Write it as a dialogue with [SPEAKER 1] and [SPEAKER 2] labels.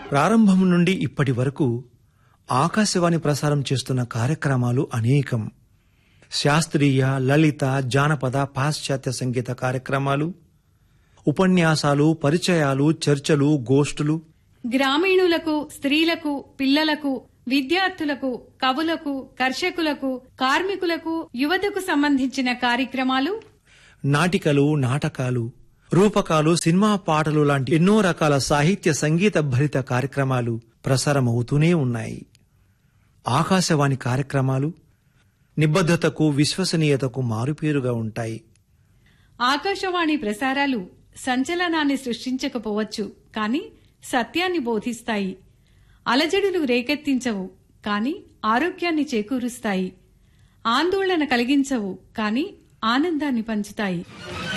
[SPEAKER 1] ప్రారంభం నుండి ఇప్పటి వరకు ఆకాశవాణి ప్రసారం చేస్తున్న కార్యక్రమాలు అనేకం శాస్త్రీయ లలిత జానపద పాశ్చాత్య సంగీత కార్యక్రమాలు ఉపన్యాసాలు పరిచయాలు చర్చలు గోష్ఠులు
[SPEAKER 2] గ్రామీణులకు స్త్రీలకు పిల్లలకు విద్యార్థులకు కవులకు కర్షకులకు కార్మికులకు యువతకు సంబంధించిన కార్యక్రమాలు
[SPEAKER 1] నాటికలు నాటకాలు రూపకాలు సినిమా పాటలు లాంటి ఎన్నో రకాల సాహిత్య సంగీత భరిత కార్యక్రమాలు ప్రసారమవుతూనే ఉన్నాయి ఆకాశవాణి కార్యక్రమాలు నిబద్ధతకు విశ్వసనీయతకు మారుపేరుగా ఉంటాయి
[SPEAKER 2] ఆకాశవాణి ప్రసారాలు సంచలనాన్ని సృష్టించకపోవచ్చు కాని సత్యాన్ని బోధిస్తాయి అలజడులు రేకెత్తించవు కాని ఆరోగ్యాన్ని చేకూరుస్తాయి ఆందోళన కలిగించవు కాని ఆనందాన్ని పంచుతాయి